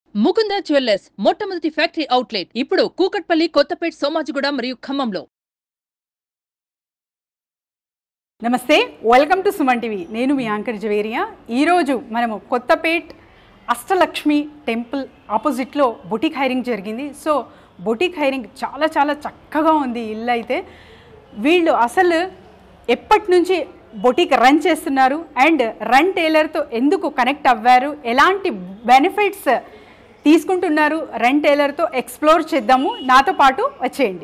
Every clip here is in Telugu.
ముకుంద జ్యువెల్లర్స్ మొట్టమొదటి ఫ్యాక్టరీ అవుట్లెట్ ఇప్పుడు కూకట్పల్లి కొత్తపేట్ సోమాజిగూడ మరియు ఖమ్మంలో నమస్తే వెల్కమ్ టు సుమన్ టీవీ నేను మీ యాంకర్ జవేరియా ఈరోజు మనము కొత్తపేట్ అష్టలక్ష్మి టెంపుల్ ఆపోజిట్లో బొటిక్ హైరింగ్ జరిగింది సో బొటిక్ హైరింగ్ చాలా చాలా చక్కగా ఉంది ఈ ఇల్లు అయితే వీళ్ళు అసలు ఎప్పటి నుంచి బొటిక్ రన్ చేస్తున్నారు అండ్ రన్ టైలర్తో ఎందుకు కనెక్ట్ అవ్వారు ఎలాంటి బెనిఫిట్స్ తీసుకుంటున్నారు రన్ టైలర్తో ఎక్స్ప్లోర్ చేద్దాము నాతో పాటు వచ్చేయండి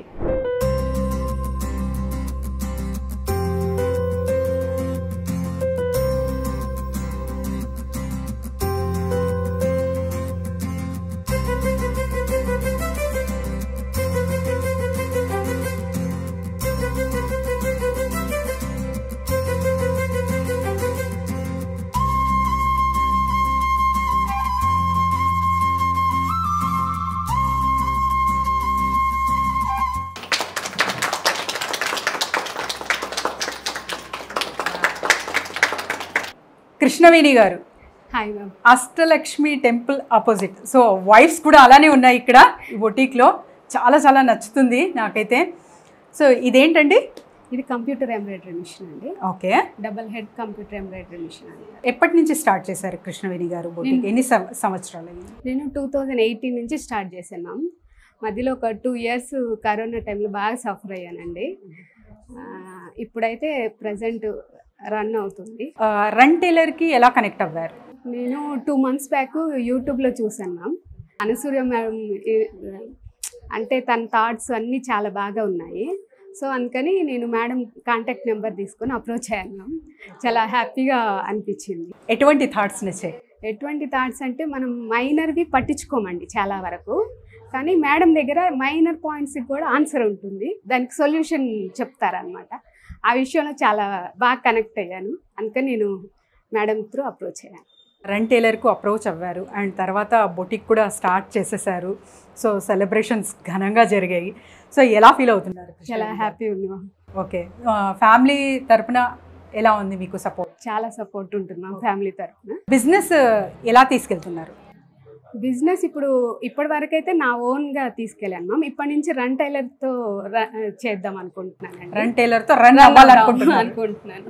Krishnaveni garu hi ma'am Ashtalakshmi temple opposite so wives కూడా అలానే ఉన్నాయి ఇక్కడ ఈ బొటీక్లో చాలా చాలా నచ్చుతుంది నాకైతే సో ఇదేంటండి ఇది కంప్యూటర్ ఎంబ్రాయిడరీ మిషన్ అండి okay double head computer embroidery machine అండి ఎప్పటి నుంచి స్టార్ట్ చేశారు కృష్ణవేణి గారు బొటీక్ ఎన్ని సం- సంవత్సరాలు అయింది నేను టూ థౌజండ్ ఎయిటీన్ నుంచి స్టార్ట్ చేశాను మ్యామ్ మధ్యలో ఒక టూ ఇయర్స్ కరోనా టైంలో బాగా సఫర్ అయ్యానండి ఆ, ఇప్పుడైతే ప్రజెంట్ రన్ అవుతుంది ఆ, రన్ టైలర్కి ఎలా కనెక్ట్ అవ్వారు నేను టూ మంత్స్ బ్యాక్ యూట్యూబ్లో చూశాను మ్యామ్ అనసూయ మ్యామ్ ఈ- అంటే తన థాట్స్ అన్నీ చాలా బాగా ఉన్నాయి సో అందుకని నేను మేడం కాంటాక్ట్ నెంబర్ తీసుకొని అప్రోచ్ అయ్యాను మ్యామ్ చాలా హ్యాపీగా అనిపించింది ఎటువంటి థాట్స్ నచ్చాయి ఎటువంటి థాట్స్ అంటే మనం మైనర్వి పట్టించుకోమండి చాలా వరకు కానీ మేడం దగ్గర మైనర్ పాయింట్స్కి కూడా ఆన్సర్ ఉంటుంది దానికి సొల్యూషన్ చెప్తారనమాట ఆ విషయంలో చాలా బాగా కనెక్ట్ అయ్యాను అందుకని నేను మేడం త్రూ అప్రోచ్ అయ్యాను రన్ టైలర్కు అప్రోచ్ అవ్వారు అండ్ తర్వాత బొటిక్ కూడా స్టార్ట్ చేసేసారు సో సెలబ్రేషన్స్ ఘనంగా జరిగాయి సో ఎలా ఫీల్ అవుతున్నారు చాలా కృష్ణవేణి గారు? హ్యాపీ ఉంది మ్యామ్ ఓకే ఫ్యామిలీ తరపున ఎలా ఉంది మీకు సపోర్ట్ చాలా సపోర్ట్ ఉంటుంది మా ఫ్యామిలీ తరఫున బిజినెస్ ఎలా తీసుకెళ్తున్నారు బిజినెస్ ఇప్పుడు ఇప్పటి వరకు అయితే నా ఓన్గా తీసుకెళ్ళాను మ్యామ్ ఇప్పటి నుంచి రన్ టైలర్తో చేద్దాం అనుకుంటున్నాను రన్ టైలర్తో రన్ అవ్వాలనుకుంటున్నారు అనుకుంటున్నాను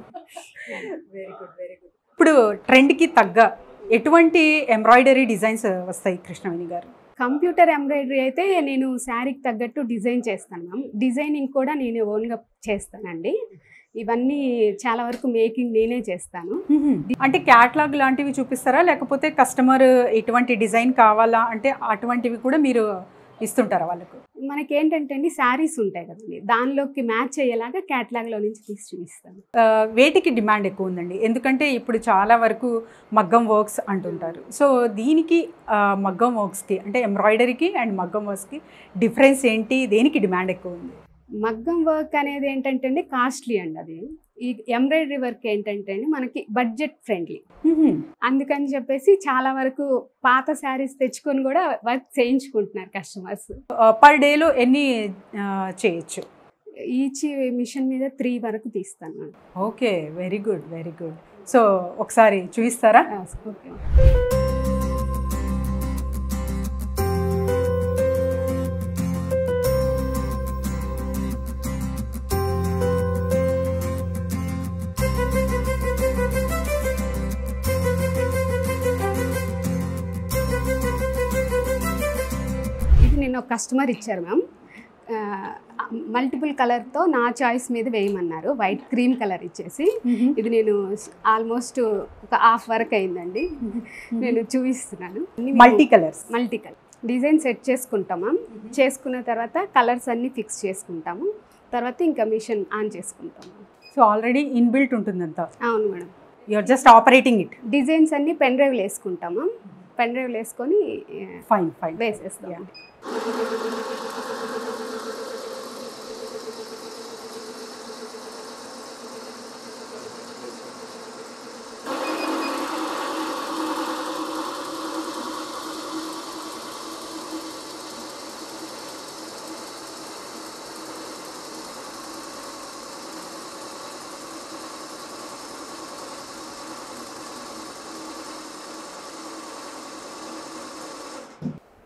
వెరీ గుడ్ వెరీ గుడ్ ఇప్పుడు ట్రెండ్కి తగ్గ ఎటువంటి ఎంబ్రాయిడరీ డిజైన్స్ వస్తాయి కృష్ణవేణి గారు కంప్యూటర్ ఎంబ్రాయిడరీ అయితే నేను శారీకి తగ్గట్టు డిజైన్ చేస్తాను మ్యామ్ డిజైనింగ్ కూడా నేను ఓన్గా చేస్తానండి ఇవన్నీ చాలా వరకు మేకింగ్ నేనే చేస్తాను అంటే క్యాట్లాగ్ లాంటివి చూపిస్తారా లేకపోతే కస్టమర్ ఎటువంటి డిజైన్ కావాలా అంటే అటువంటివి కూడా మీరు ఇస్తుంటారా వాళ్ళకు మనకి ఏంటంటే అండి శారీస్ ఉంటాయి కదండి దానిలోకి మ్యాచ్ అయ్యేలాగా క్యాటలాగ్లో నుంచి తీసి చూపిస్తాను ఆ, వేటికి డిమాండ్ ఎక్కువ ఉందండి ఎందుకంటే ఇప్పుడు చాలా వరకు మగ్గం వర్క్స్ అంటుంటారు సో దీనికి ఆ, మగ్గం వర్క్స్కి అంటే ఎంబ్రాయిడరీకి అండ్ మగ్గం వర్క్స్కి డిఫరెన్స్ ఏంటి దేనికి డిమాండ్ ఎక్కువ ఉంది మగ్గం వర్క్ అనేది ఏంటంటే అండి కాస్ట్లీ అండి అది ఈ ఎంబ్రాయిడరీ వర్క్ ఏంటంటే అండి మనకి బడ్జెట్ ఫ్రెండ్లీ అందుకని చెప్పేసి చాలా వరకు పాత శారీస్ తెచ్చుకొని కూడా వర్క్ చేయించుకుంటున్నారు కస్టమర్స్ పర్ డేలో ఎన్ని ఆ, చేయొచ్చు ఈచ్ మిషన్ మీద త్రీ వరకు తీస్తాను madam. Okay very good very good so ఒకసారి చూపిస్తారా ఆ, ఓకే ఇది నేను ఒక కస్టమర్ ఇచ్చారు మ్యామ్ మల్టిపుల్ కలర్తో నా చాయిస్ మీద వేయమన్నారు వైట్ క్రీమ్ కలర్ ఇచ్చేసి ఇది నేను ఆల్మోస్ట్ ఒక హాఫ్ వరకు అయిందండి నేను చూపిస్తున్నాను multi colours multi colour design set చేసుకుంటామా చేసుకున్న తర్వాత కలర్స్ అన్నీ ఫిక్స్ చేసుకుంటాము తర్వాత ఇంకా మిషన్ ఆన్ చేసుకుంటాము సో ఆల్రెడీ ఇన్బిల్ట్ ఉంటుందంతా అవును madam you are just operating it designs అన్నీ పెన్ డ్రైవ్లు వేసుకుంటాము పెన్ డ్రైవ్లు వేసుకొని ఫైన్ ఫైన్ వేసేస్తాం Yeah.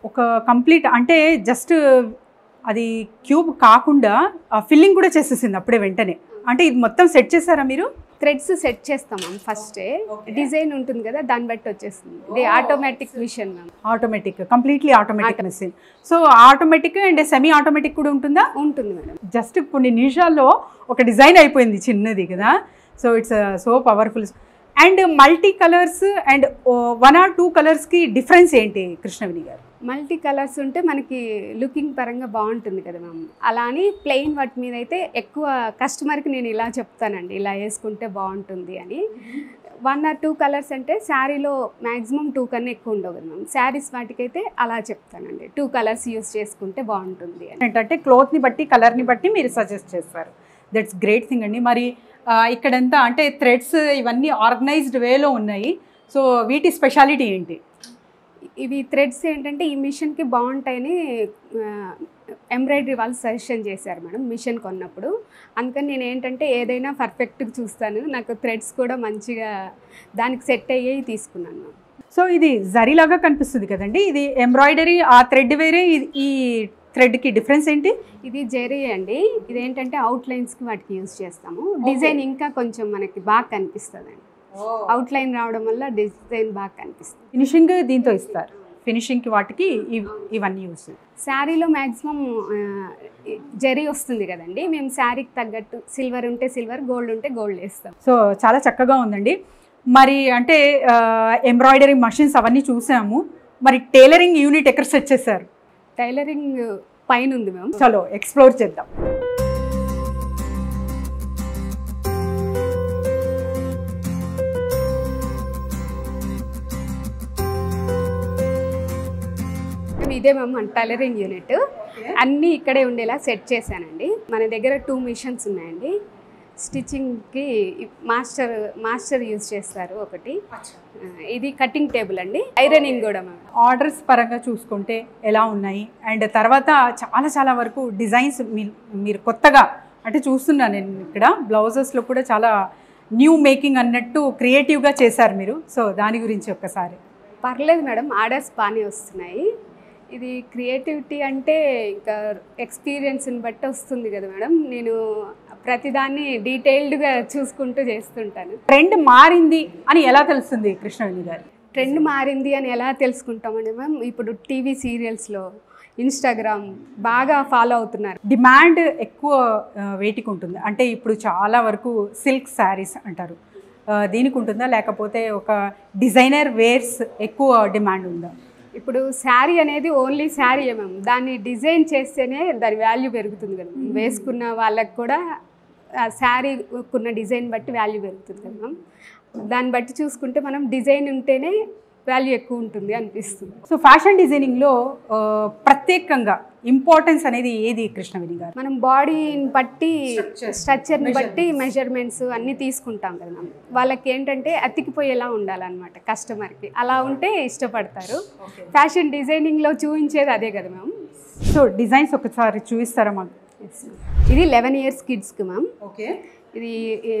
ఒక కంప్లీట్ అంటే జస్ట్ అది క్యూబ్ కాకుండా ఫిల్లింగ్ కూడా చేసేసింది అప్పుడే వెంటనే అంటే ఇది మొత్తం సెట్ చేశారా మీరు థ్రెడ్స్ సెట్ చేస్తాం మ్యామ్ ఫస్టే డిజైన్ ఉంటుంది కదా దాన్ని బట్టి వచ్చేస్తుంది ఇది automatic machine ma'am automatic completely automatic machine so automatic and semi automatic కూడా ఉంటుందా ఉంటుంది మేడం జస్ట్ కొన్ని నిమిషాల్లో ఒక డిజైన్ అయిపోయింది చిన్నది కదా so it's so powerful and multi colours and one or two కలర్స్కి డిఫరెన్స్ ఏంటి కృష్ణవిని గారు మల్టీ కలర్స్ ఉంటే మనకి లుకింగ్ పరంగా బాగుంటుంది కదా మ్యామ్ అలా అని ప్లెయిన్ వాటి మీద అయితే ఎక్కువ కస్టమర్కి నేను ఇలా చెప్తానండి ఇలా వేసుకుంటే బాగుంటుంది అని వన్ ఆర్ టూ కలర్స్ అంటే శారీలో మ్యాక్సిమం టూ కన్నా ఎక్కువ ఉండవు కదా మ్యామ్ శారీస్ వాటికైతే అలా చెప్తానండి టూ కలర్స్ యూస్ చేసుకుంటే బాగుంటుంది అని ఏంటంటే క్లోత్ని బట్టి కలర్ని బట్టి మీరు సజెస్ట్ చేస్తారు దట్స్ గ్రేట్ థింగ్ అండి మరి ఆ, ఇక్కడంతా అంటే థ్రెడ్స్ ఇవన్నీ ఆర్గనైజ్డ్ వేలో ఉన్నాయి సో వీటి స్పెషాలిటీ ఏంటి ఇవి థ్రెడ్స్ ఏంటంటే ఈ మిషన్కి బాగుంటాయని ఎంబ్రాయిడరీ వాళ్ళు సజెషన్ చేశారు మేడం మిషన్ కొన్నప్పుడు అందుకని నేను ఏంటంటే ఏదైనా పర్ఫెక్ట్గా చూస్తాను నాకు థ్రెడ్స్ కూడా మంచిగా దానికి సెట్ అయ్యేవి తీసుకున్నాను సో ఇది జరీలాగా కనిపిస్తుంది కదండి ఇది ఎంబ్రాయిడరీ ఆ థ్రెడ్ వేరే ఇది- ఈ థ్రెడ్కి డిఫరెన్స్ ఏంటి ఇది జెరీ అండి ఇదేంటంటే అవుట్ లైన్స్కి వాటికి యూజ్ చేస్తాము డిజైన్ ఇంకా కొంచెం మనకి బాగా కనిపిస్తుంది అండి అవుట్ లైన్ రావడం వల్ల డిజైన్ బాగా కనిపిస్తుంది ఫినిషింగ్ దీంతో ఇస్తారు ఫినిషింగ్కి వాటికి ఇవ్- ఇవన్నీ యూస్ శారీలో మ్యాక్సిమం జరీ వస్తుంది కదండి మేము శారీకి తగ్గట్టు సిల్వర్ ఉంటే సిల్వర్ గోల్డ్ ఉంటే గోల్డ్ వేస్తాం సో చాలా చక్కగా ఉందండి మరి అంటే ఎంబ్రాయిడరీ మషిన్స్ అవన్నీ చూసాము మరి టైలరింగ్ యూనిట్ ఎక్కడ సెట్ చేశారు టైలరింగ్ పైన ఉంది మ్యామ్ చలో ఎక్స్ప్లోర్ చేద్దాం మేము ఇదే మ్యామ్ మన టైలరింగ్ యూనిట్ అన్నీ ఇక్కడే ఉండేలా సెట్ చేశానండి మన దగ్గర టూ మిషన్స్ ఉన్నాయండి స్టిచ్చింగ్కి మాస్టర్ మాస్టర్ యూజ్ చేస్తారు ఒకటి ఆ, ఇది కటింగ్ టేబుల్ అండి ఐరనింగ్ కూడా మ్యామ్ ఆర్డర్స్ పరంగా చూసుకుంటే ఎలా ఉన్నాయి అండ్ తర్వాత చాలా చాలా వరకు డిజైన్స్ మీరు కొత్తగా అంటే చూస్తున్నాను నేను ఇక్కడ బ్లౌజెస్లో కూడా చాలా న్యూ మేకింగ్ అన్నట్టు క్రియేటివ్గా చేశారు మీరు సో దాని గురించి ఒక్కసారి పర్లేదు మేడం ఆర్డర్స్ బాగానే వస్తున్నాయి ఇది క్రియేటివిటీ అంటే ఇంకా ఎక్స్పీరియన్స్ని బట్టి వస్తుంది కదా మేడం నేను ప్రతిదాన్ని డీటెయిల్డ్గా చూసుకుంటూ చేస్తుంటాను ట్రెండ్ మారింది అని ఎలా తెలుస్తుంది కృష్ణవేణి గారు ట్రెండ్ మారింది అని ఎలా తెలుసుకుంటామండి మ్యామ్ ఇప్పుడు టీవీ సీరియల్స్లో ఇన్స్టాగ్రామ్ బాగా ఫాలో అవుతున్నారు డిమాండ్ ఎక్కువ ఆ, వేటికి ఉంటుంది అంటే ఇప్పుడు చాలా వరకు సిల్క్ శారీస్ అంటారు ఆ, దీనికి ఉంటుందా లేకపోతే ఒక డిజైనర్ వేర్స్ ఎక్కువ డిమాండ్ ఉందా ఇప్పుడు శారీ అనేది ఓన్లీ శారీ మ్యామ్ దాన్ని డిజైన్ చేస్తేనే దాని వాల్యూ పెరుగుతుంది కదా ma'am. వేసుకున్న వాళ్ళకి కూడా ఆ శారీ ఉన్న డిజైన్ బట్టి వాల్యూ పెరుగుతుంది కదా మ్యామ్ దాన్ని బట్టి చూసుకుంటే మనం డిజైన్ ఉంటేనే వాల్యూ ఎక్కువ ఉంటుంది అనిపిస్తుంది సో ఫ్యాషన్ డిజైనింగ్లో ఆ, ప్రత్యేకంగా ఇంపార్టెన్స్ అనేది ఏది కృష్ణవేణి గారు మనం బాడీని బట్టి స్ట్రక్చర్ని బట్టి మెజర్మెంట్స్ అన్నీ తీసుకుంటాం కదా మ్యామ్ వాళ్ళకి ఏంటంటే అతికిపోయేలా ఉండాలన్నమాట కస్టమర్కి అలా ఉంటే ఇష్టపడతారు ఫ్యాషన్ డిజైనింగ్లో చూపించేది అదే కదా మ్యామ్ సో డిజైన్స్ ఒకసారి చూపిస్తారా మాకు ఇది లెవెన్ ఇయర్స్ కిడ్స్కి మ్యామ్ ఓకే ఇది ఏ,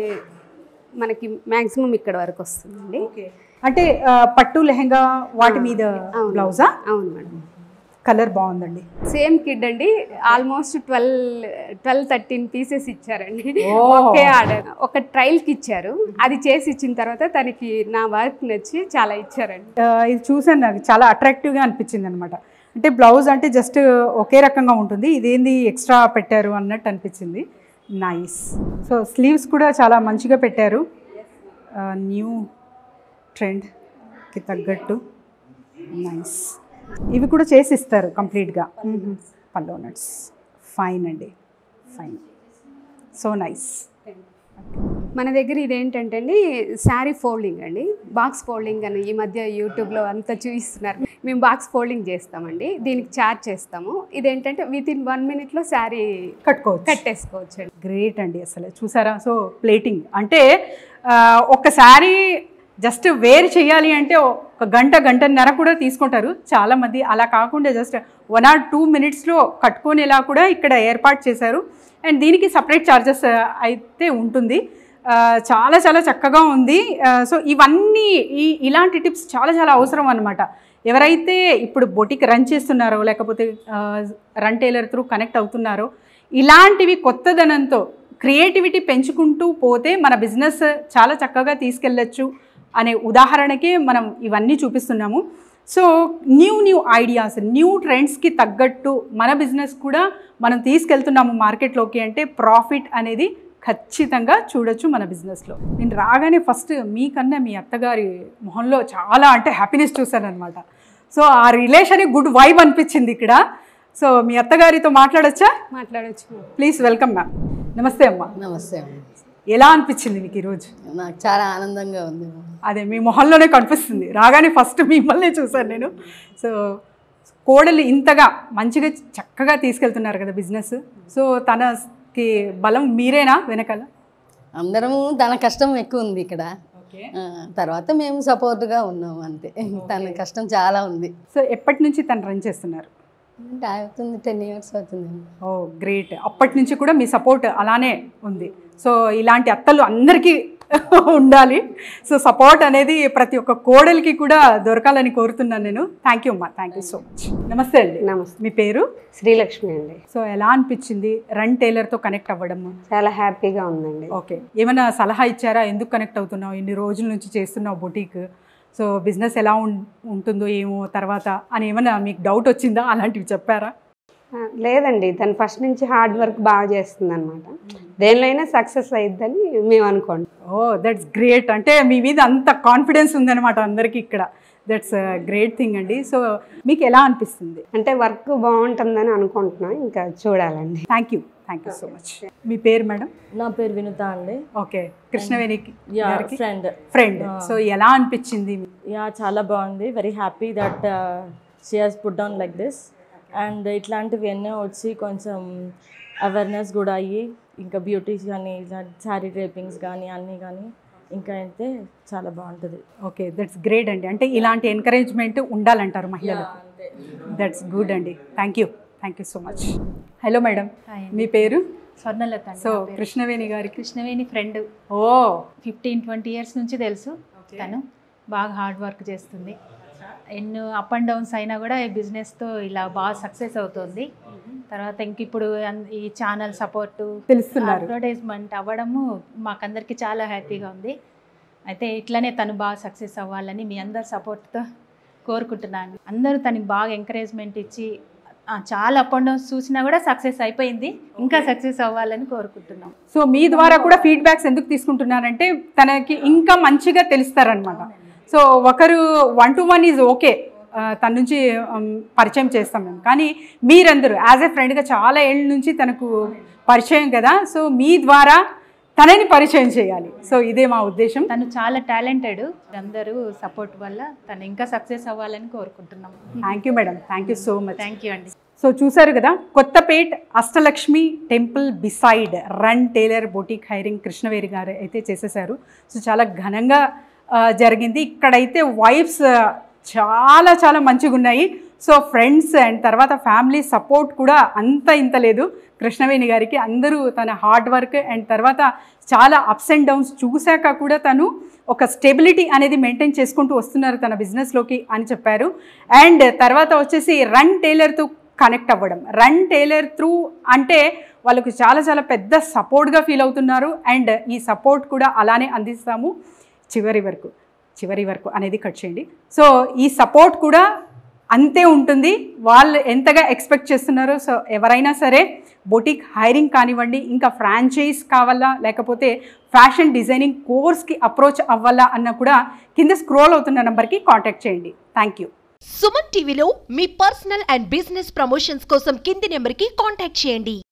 మనకి మ్యాక్సిమం ఇక్కడ వరకు వస్తుందండి ఓకే అంటే ఆ, పట్టు లెహంగా వాటి మీద అవును. బ్లౌజా అవును మేడం కలర్ బాగుందండి సేమ్ కిడ్ అండి almost twelve twelve thirteen pieces ఇచ్చారండి ఓ. ఒకే ఆర్డర్ ఒక ట్రయల్కి ఇచ్చారు అది చేసి ఇచ్చిన తర్వాత తనకి నా వర్క్ నచ్చి చాలా ఇచ్చారండి ఆ, ఇది చూసాను నాకు చాలా అట్రాక్టివ్గా అనిపించింది అనమాట అంటే బ్లౌజ్ అంటే జస్ట్ ఒకే రకంగా ఉంటుంది ఇదేంది ఎక్స్ట్రా పెట్టారు అన్నట్టు అనిపించింది నైస్ సో స్లీవ్స్ కూడా చాలా మంచిగా పెట్టారు న్యూ ట్రెండ్కి తగ్గట్టు నైస్ ఇవి కూడా చేసి ఇస్తారు కంప్లీట్గా పల్లో నట్స్ ఫైన్ అండి ఫైన్ సో నైస్ మన దగ్గర ఇదేంటంటే అండి శారీ ఫోల్డింగ్ అండి బాక్స్ ఫోల్డింగ్ అని ఈ మధ్య యూట్యూబ్లో అంతా చూపిస్తున్నారు మేము బాక్స్ ఫోల్డింగ్ చేస్తామండి దీనికి చార్జ్ చేస్తాము ఇదేంటంటే విత్ ఇన్ వన్ మినిట్లో శారీ కట్టుకోవచ్చు కట్టేసుకోవచ్చు అండి గ్రేట్ అండి అసలు చూసారా సో ప్లేటింగ్ అంటే ఆ, ఒక్కసారి జస్ట్ వేర్ చేయాలి అంటే ఒక గంట గంటన్నర కూడా తీసుకుంటారు చాలామంది అలా కాకుండా జస్ట్ వన్ ఆర్ టూ మినిట్స్లో కట్టుకునేలా కూడా ఇక్కడ ఏర్పాటు చేశారు అండ్ దీనికి సపరేట్ ఛార్జెస్ అయితే ఉంటుంది ఆ, చాలా చాలా చక్కగా ఉంది సో ఇవన్నీ ఈ ఇలాంటి టిప్స్ చాలా చాలా అవసరం అనమాట ఎవరైతే ఇప్పుడు బొటిక్ రన్ చేస్తున్నారో లేకపోతే రన్ టైలర్ త్రూ కనెక్ట్ అవుతున్నారో ఇలాంటివి కొత్తదనంతో క్రియేటివిటీ పెంచుకుంటూ పోతే మన బిజినెస్ చాలా చక్కగా తీసుకెళ్ళచ్చు అనే ఉదాహరణకే మనం ఇవన్నీ చూపిస్తున్నాము so new new ideas new ట్రెండ్స్కి తగ్గట్టు మన బిజినెస్ కూడా మనం తీసుకెళ్తున్నాము మార్కెట్లోకి అంటే ప్రాఫిట్ అనేది ఖచ్చితంగా చూడొచ్చు మన బిజినెస్లో నేను రాగానే ఫస్ట్ మీకన్నా మీ అత్తగారి మొహంలో చాలా అంటే హ్యాపీనెస్ చూశాను అనమాట సో ఆ రిలేషన్ గుడ్ వైబ్ అనిపించింది ఇక్కడ సో మీ అత్తగారితో మాట్లాడొచ్చా మాట్లాడొచ్చు ప్లీజ్ వెల్కమ్ మ్యామ్ నమస్తే అమ్మా నమస్తే అమ్మ. ఎలా అనిపించింది మీకు ఈరోజు నాకు చాలా ఆనందంగా ఉంది అమ్మ. అదే మీ మొహంలోనే కనిపిస్తుంది రాగానే ఫస్ట్ మిమ్మల్ని చూశాను నేను సో కోడలు ఇంతగా మంచిగా చక్కగా తీసుకెళ్తున్నారు కదా బిజినెస్ సో తనకి బలం మీరేనా వెనకాల అందరము తన కష్టం ఎక్కువ ఉంది ఇక్కడ ఓకే ఆ, తర్వాత మేము సపోర్ట్గా ఉన్నాము అంతే తన కష్టం చాలా ఉంది సో ఎప్పటి నుంచి తను రన్ చేస్తున్నారు అంటే అవుతుంది టెన్ ఇయర్స్ అవుతుంది ఓ గ్రేట్ అప్పటి నుంచి కూడా మీ సపోర్ట్ అలానే ఉంది సో ఇలాంటి అత్తలు అందరికీ ఉండాలి సో సపోర్ట్ అనేది ప్రతి ఒక్క కోడలికి కూడా దొరకాలని కోరుతున్నాను నేను థ్యాంక్ యూ అమ్మా థ్యాంక్ యూ సో మచ్ నమస్తే అండి నమస్తే మీ పేరు శ్రీలక్ష్మి అండి సో ఎలా అనిపించింది రన్ టైలర్తో కనెక్ట్ అవ్వడం చాలా హ్యాపీగా ఉందండి ఓకే ఏమైనా సలహా ఇచ్చారా ఎందుకు కనెక్ట్ అవుతున్నావు ఇన్ని రోజుల నుంచి చేస్తున్నావు బొటీక్ సో బిజినెస్ ఎలా ఉం- ఉంటుందో ఏమో తర్వాత అని ఏమైనా మీకు డౌట్ వచ్చిందా అలాంటివి చెప్పారా ఆ, లేదండి తను ఫస్ట్ నుంచి హార్డ్ వర్క్ బాగా చేస్తుంది అనమాట దేనిలో అయినా సక్సెస్ అయ్యిద్దని మేము అనుకోండి ఓ దట్స్ గ్రేట్ అంటే మీ మీద అంత కాన్ఫిడెన్స్ ఉందన్నమాట అందరికీ ఇక్కడ దట్స్ గ్రేట్ థింగ్ అండి సో మీకు ఎలా అనిపిస్తుంది అంటే వర్క్ బాగుంటుందని అనుకుంటున్నాం ఇంకా చూడాలండి thank you thank you so much మీ పేరు మేడం నా పేరు వినుత అండి ఓకే కృష్ణవేణి యా గారికి ఫ్రెండ్ ఫ్రెండ్ సో ఎలా అనిపించింది యా చాలా బాగుంది very happy that she has put down like this and ఇట్లాంటివి ఎన్నో వచ్చి కొంచెం అవేర్నెస్ కూడా అయ్యి ఇంకా బ్యూటీస్ కానీ ఇలా శారీ డ్రేపింగ్స్ కానీ అన్నీ కానీ ఇంకా అయితే చాలా బాగుంటుంది ఓకే దట్స్ గ్రేట్ అండి అంటే ఇలాంటి ఎంకరేజ్మెంట్ ఉండాలంటారు మహిళలకు దట్స్ గుడ్ అండి thank you thank you so much hello madam మీ పేరు స్వర్ణలత అండి సో నా పేరు. కృష్ణవేణి గారికి కృష్ణవేణి ఫ్రెండ్ ఓ ఫిఫ్టీన్ ట్వంటీ ఇయర్స్ నుంచి తెలుసు తను బాగా హార్డ్ వర్క్ చేస్తుంది ఎన్నో అప్ అండ్ డౌన్స్ అయినా కూడా ఈ బిజినెస్తో ఇలా బాగా సక్సెస్ అవుతుంది తర్వాత ఇంక ఇప్పుడు అన్- ఈ ఛానల్ సపోర్టు తెలుస్తున్నారు అడ్వర్టైజ్మెంట్ అవ్వడము మాకందరికి చాలా హ్యాపీగా ఉంది అయితే ఇట్లనే తను బాగా సక్సెస్ అవ్వాలని మీ అందరి సపోర్ట్తో కోరుకుంటున్నాను అందరూ తనకి బాగా ఎంకరేజ్మెంట్ ఇచ్చి ఆ, చాలా అప్ అండ్ డౌన్స్ చూసినా కూడా సక్సెస్ అయిపోయింది ఇంకా సక్సెస్ అవ్వాలని కోరుకుంటున్నాం సో మీ ద్వారా కూడా ఫీడ్బ్యాక్స్ ఎందుకు తీసుకుంటున్నారంటే తనకి ఇంకా మంచిగా తెలుస్తారనమాట సో ఒకరు one to one is okay తన నుంచి um, పరిచయం చేస్తాం మేము కానీ మీరందరూ యాజ్ ఏ ఫ్రెండ్గా చాలా ఏళ్ళ నుంచి తనకు పరిచయం కదా సో మీ ద్వారా తనని పరిచయం చేయాలి సో ఇదే మా ఉద్దేశం తను చాలా టాలెంటెడ్ అందరూ సపోర్ట్ వల్ల తను ఇంకా సక్సెస్ అవ్వాలని కోరుకుంటున్నాం thank you madam thank you so much thank you అండి సో చూసారు కదా Kothapet Ashtalakshmi temple beside run tailor boutique hiring Krishnaveni garu అయితే చేసేసారు సో చాలా ఘనంగా ఆ, జరిగింది ఇక్కడైతే వైబ్స్ చాలా చాలా మంచిగా ఉన్నాయి సో ఫ్రెండ్స్ అండ్ తర్వాత ఫ్యామిలీ సపోర్ట్ కూడా అంత ఇంత లేదు కృష్ణవేణి గారికి అందరూ తన హార్డ్ వర్క్ అండ్ తర్వాత చాలా అప్స్ అండ్ డౌన్స్ చూశాక కూడా తను ఒక స్టెబిలిటీ అనేది మెయింటైన్ చేసుకుంటూ వస్తున్నారు తన బిజినెస్లోకి అని చెప్పారు అండ్ తర్వాత వచ్చేసి రన్ టైలర్తో కనెక్ట్ అవ్వడం రన్ టైలర్ త్రూ అంటే వాళ్ళకు చాలా చాలా పెద్ద సపోర్ట్గా ఫీల్ అవుతున్నారు అండ్ ఈ సపోర్ట్ కూడా అలానే అందిస్తాము చివరి వరకు చివరి వరకు అనేది కట్ చేయండి సో ఈ సపోర్ట్ కూడా అంతే ఉంటుంది వాళ్ళు ఎంతగా ఎక్స్పెక్ట్ చేస్తున్నారో సో ఎవరైనా సరే బొటిక్ హైరింగ్ కానివ్వండి ఇంకా ఫ్రాంచైజ్ కావాలా లేకపోతే ఫ్యాషన్ డిజైనింగ్ కోర్స్కి అప్రోచ్ అవ్వాలా అన్న కూడా కింద స్క్రోల్ అవుతున్న నెంబర్కి కాంటాక్ట్ చేయండి థ్యాంక్ యూ సుమన్ టీవీలో మీ పర్సనల్ అండ్ బిజినెస్ ప్రమోషన్స్ కోసం కింది నెంబర్కి కాంటాక్ట్ చేయండి